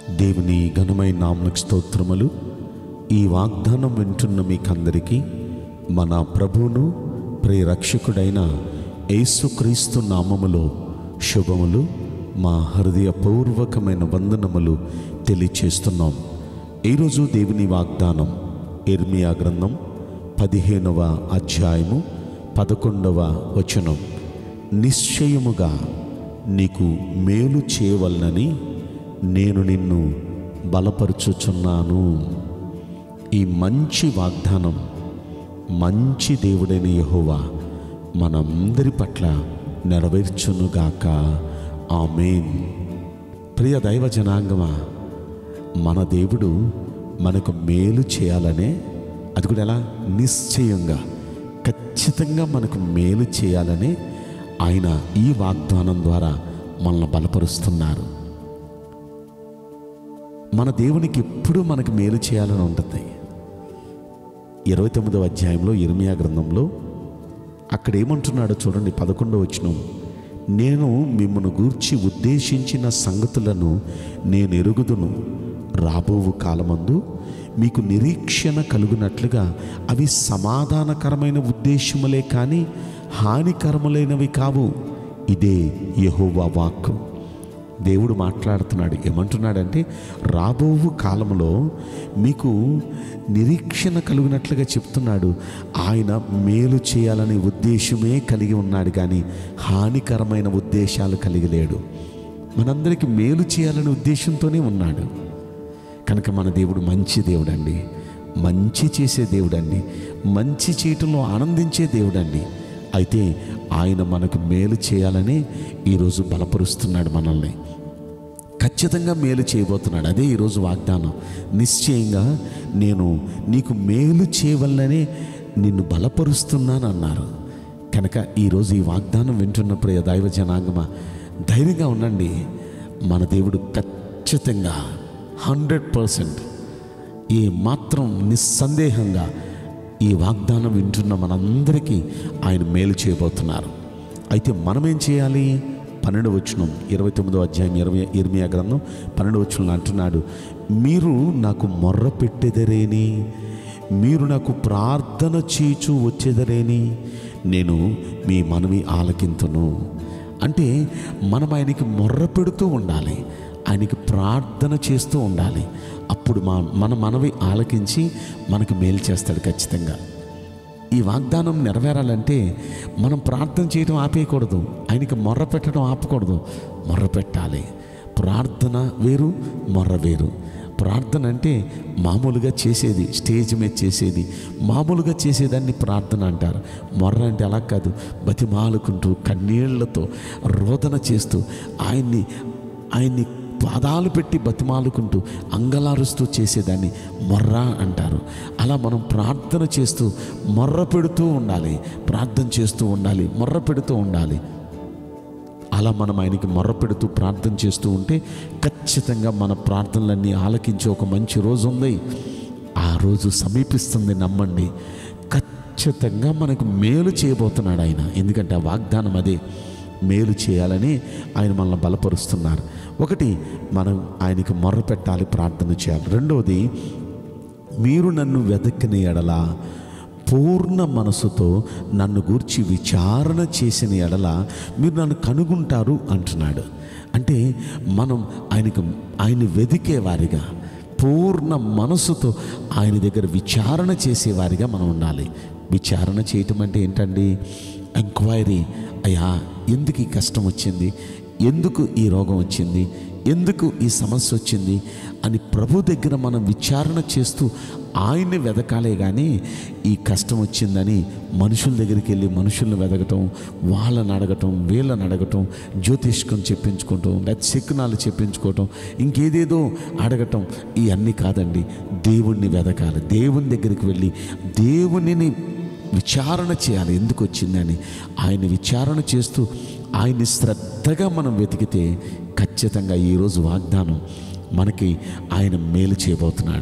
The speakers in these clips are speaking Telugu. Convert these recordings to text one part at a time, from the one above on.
దేవుని ఘనమైన నామకు స్తోత్రములు ఈ వాగ్దానం వింటున్న మీకందరికీ మన ప్రభువును ప్రియరక్షకుడైన యేసుక్రీస్తు నామములో శుభములు మా హృదయపూర్వకమైన వందనములు తెలియచేస్తున్నాం ఈరోజు దేవుని వాగ్దానం ఇర్మియా గ్రంథం పదిహేనవ అధ్యాయము పదకొండవ వచనం నిశ్చయముగా నీకు మేలు చేయవలనని నేను నిన్ను బలపరుచుచున్నాను ఈ మంచి వాగ్దానం మంచి దేవుడైన యెహోవా మనందరి పట్ల నెరవేర్చునుగాక ఆమెన్ ప్రియ దైవ జనాంగమా మన దేవుడు మనకు మేలు చేయాలనే అది కూడా ఎలా నిశ్చయంగా ఖచ్చితంగా మనకు మేలు చేయాలని ఆయన ఈ వాగ్దానం ద్వారా మనల్ని బలపరుస్తున్నారు మన దేవునికి ఎప్పుడు మనకు మేలు చేయాలని ఉంటుంది ఇరవై తొమ్మిదవ అధ్యాయంలో ఇర్మియా గ్రంథంలో అక్కడ ఏమంటున్నాడో చూడండి పదకొండవ వచనం నేను మిమ్మల్ని గూర్చి ఉద్దేశించిన సంగతులను నేను ఎరుగుదును రాబోవు కాలమందు మీకు నిరీక్షణ కలుగునట్లుగా అవి సమాధానకరమైన ఉద్దేశములే కానీ హానికరములైనవి కావు ఇదే యెహోవా వాక్కు దేవుడు మాట్లాడుతున్నాడు ఏమంటున్నాడంటే రాబోవు కాలంలో మీకు నిరీక్షణ కలిగినట్లుగా చెప్తున్నాడు ఆయన మేలు చేయాలనే ఉద్దేశమే కలిగి ఉన్నాడు కానీ హానికరమైన ఉద్దేశాలు కలిగి లేడు మనందరికీ మేలు చేయాలనే ఉద్దేశంతోనే ఉన్నాడు కనుక మన దేవుడు మంచి దేవుడండి మంచి చేసే దేవుడండి మంచి చేయటంలో ఆనందించే దేవుడండి అయితే ఆయన మనకు మేలు చేయాలని ఈరోజు బలపరుస్తున్నాడు మనల్ని ఖచ్చితంగా మేలు చేయబోతున్నాడు అదే ఈరోజు వాగ్దానం నిశ్చయంగా నేను నీకు మేలు చేయవలననే నిన్ను బలపరుస్తున్నాను అన్నారు కనుక ఈరోజు ఈ వాగ్దానం వింటున్న ప్రియ దైవ జనాంగమా ధైర్యంగా ఉండండి మన దేవుడు ఖచ్చితంగా హండ్రెడ్ పర్సెంట్ ఏ మాత్రం నిస్సందేహంగా ఈ వాగ్దానం వింటున్న మనందరికీ ఆయన మేలు చేయబోతున్నారు అయితే మనం ఏం చేయాలి పన్నెండు వచనం ఇరవై తొమ్మిదో అధ్యాయం ఇరవై ఇర్మియా గ్రంథం పన్నెండు వచనంలో అంటున్నాడు మీరు నాకు మొర్ర పెట్టెదరేని మీరు నాకు ప్రార్థన చేచు వచ్చేదరేని నేను మీ మనవి ఆలకింతును అంటే మనం ఆయనకి మొర్ర పెడుతూ ఉండాలి ఆయనకి ప్రార్థన చేస్తూ ఉండాలి అప్పుడు మా మన మనవి ఆలకించి మనకు మేలు చేస్తాడు ఖచ్చితంగా ఈ వాగ్దానం నెరవేరాలంటే మనం ప్రార్థన చేయడం ఆపేయకూడదు ఆయనకి మొర్ర పెట్టడం ఆపకూడదు మొర్ర పెట్టాలి ప్రార్థన వేరు మొర్ర వేరు ప్రార్థన అంటే మామూలుగా చేసేది స్టేజ్ మీద చేసేది మామూలుగా చేసేదాన్ని ప్రార్థన అంటారు మొర్ర అంటే అలా కాదు బతిమాలుకుంటూ కన్నీళ్లతో రోదన చేస్తూ ఆయన్ని ఆయన్ని పాదాలు పెట్టి బతిమాలుకుంటూ అంగలారుస్తూ చేసేదాన్ని మొర్ర అంటారు అలా మనం ప్రార్థన చేస్తూ మొర్ర పెడుతూ ఉండాలి ప్రార్థన చేస్తూ ఉండాలి మొర్ర పెడుతూ ఉండాలి అలా మనం ఆయనకి మొర్ర పెడుతూ ప్రార్థన చేస్తూ ఉంటే ఖచ్చితంగా మన ప్రార్థనలన్నీ ఆలకించే ఒక మంచి రోజు ఉంది ఆ రోజు సమీపిస్తుంది నమ్మండి ఖచ్చితంగా మనకు మేలు చేయబోతున్నాడు ఆయన ఎందుకంటే ఆ వాగ్దానం అదే మేలు చేయాలని ఆయన మనల్ని బలపరుస్తున్నారు ఒకటి మనం ఆయనకి మొర్ర పెట్టాలి ప్రార్థన చేయాలి రెండవది మీరు నన్ను వెతకిన ఎడల పూర్ణ మనసుతో నన్ను గూర్చి విచారణ చేసిన ఎడల మీరు నన్ను కనుగొంటారు అంటున్నాడు అంటే మనం ఆయనకు ఆయన వెదికే వారిగా పూర్ణ మనసుతో ఆయన దగ్గర విచారణ చేసేవారిగా మనం ఉండాలి విచారణ చేయటం అంటే ఏంటండి ఎంక్వైరీ అయ్యా ఎందుకు ఈ కష్టం వచ్చింది ఎందుకు ఈ రోగం వచ్చింది ఎందుకు ఈ సమస్య వచ్చింది అని ప్రభు దగ్గర మనం విచారణ చేస్తూ ఆయన్ని వెదకాలే కానీ ఈ కష్టం వచ్చిందని మనుషుల దగ్గరికి వెళ్ళి మనుషుల్ని వెదకటం వాళ్ళని అడగటం వీళ్ళని అడగటం జ్యోతిష్కం చెప్పించుకోవటం లేదా శకునాలు చెప్పించుకోవటం ఇంకేదేదో అడగటం ఇవన్నీ కాదండి దేవుణ్ణి వెదకాలి దేవుని దగ్గరికి వెళ్ళి దేవునిని విచారణ చేయాలి ఎందుకు వచ్చిందని ఆయన విచారణ చేస్తూ ఆయన్ని శ్రద్ధగా మనం వెతికితే ఖచ్చితంగా ఈరోజు వాగ్దానం మనకి ఆయన మేలు చేయబోతున్నాడు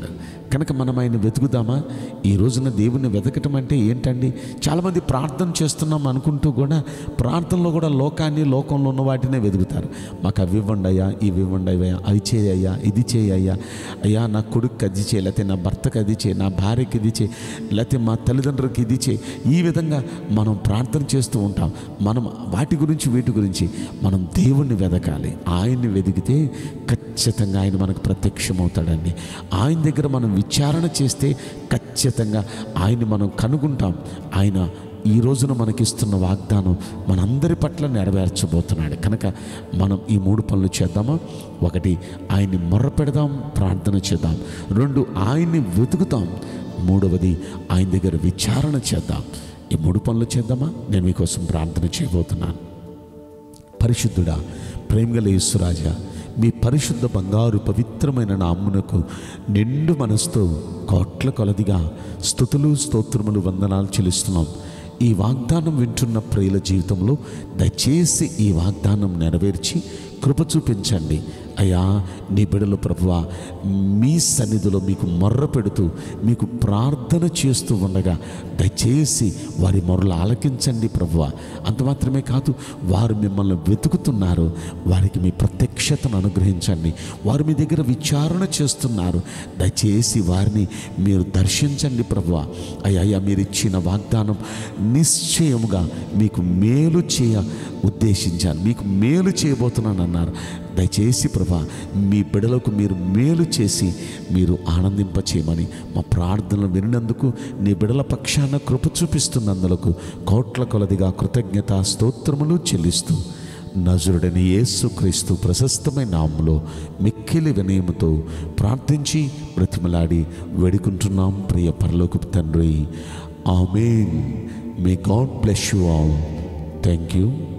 కనుక మనం ఆయన వెతుకుదామా ఈ రోజున దేవుణ్ణి వెతకటం అంటే ఏంటండి చాలామంది ప్రార్థన చేస్తున్నాం అనుకుంటూ కూడా ప్రార్థనలో కూడా లోకాన్ని లోకంలో ఉన్న వాటినే వెతుకుతారు మాకు అవి ఇవ్వండి అయ్యా ఇవి ఇవ్వండి అయ్యా అవి చేయయ్యా ఇది చేయయ్యా అయ్యా నా కొడుకు అది చేయి లేకపోతే నా భర్తకు అది చేయి నా భార్యకి ఇది చేయి లేకపోతే మా తల్లిదండ్రులకి ఇది చేయి ఈ విధంగా మనం ప్రార్థన చేస్తూ ఉంటాం మనం వాటి గురించి వీటి గురించి మనం దేవుణ్ణి వెతకాలి ఆయన్ని వెతికితే ఖచ్చితంగా ఆయన మనకు ప్రత్యక్షమవుతాడండి ఆయన దగ్గర మనం విచారణ చేస్తే ఖచ్చితంగా ఆయన్ని మనం కనుగొంటాం ఆయన ఈ రోజున మనకిస్తున్న వాగ్దానం మనందరి పట్ల నెరవేర్చబోతున్నాడు కనుక మనం ఈ మూడు పనులు చేద్దామా ఒకటి ఆయన్ని మొర్ర పెడదాం ప్రార్థన చేద్దాం రెండు ఆయన్ని వెతుకుతాం మూడవది ఆయన దగ్గర విచారణ చేద్దాం ఈ మూడు పనులు చేద్దామా నేను మీకోసం ప్రార్థన చేయబోతున్నాను పరిశుద్ధుడా ప్రేమగల యేసురాజా మీ పరిశుద్ధ బంగారు పవిత్రమైన నామ్మునకు నిండు మనసుతో కోట్ల కొలదిగా స్థుతులు స్తోత్రములు వందనాలు చెల్లిస్తున్నాం ఈ వాగ్దానం వింటున్న ప్రియుల జీవితంలో దయచేసి ఈ వాగ్దానం నెరవేర్చి కృప చూపించండి అయ్యా నీ బిడలు ప్రభువ మీ సన్నిధిలో మీకు మొర్ర పెడుతూ మీకు ప్రార్థన చేస్తూ ఉండగా దయచేసి వారి మొర్రలు ఆలకించండి ప్రభువ అంత మాత్రమే కాదు వారు మిమ్మల్ని వెతుకుతున్నారు వారికి మీ ప్రత్యక్షతను అనుగ్రహించండి వారు మీ దగ్గర విచారణ చేస్తున్నారు దయచేసి వారిని మీరు దర్శించండి ప్రభువ అయ్యా అయ్యా మీరు ఇచ్చిన వాగ్దానం నిశ్చయముగా మీకు మేలు చేయ ఉద్దేశించాను మీకు మేలు చేయబోతున్నాను అన్నారు దయచేసి ప్రభా మీ బిడలకు మీరు మేలు చేసి మీరు ఆనందింప చేయమని మా ప్రార్థనలు వినినందుకు నీ బిడల పక్షాన కృప చూపిస్తున్నందులకు కోట్ల కొలదిగా కృతజ్ఞత స్తోత్రములు చెల్లిస్తూ నజరుడని యేసుక్రీస్తు ప్రశస్తమైన నామంలో మిక్కిలి వినయముతో ప్రార్థించి బ్రతిమలాడి వేడుకుంటున్నాం ప్రియ పరలోకపు తండ్రి amen may God bless you all thank you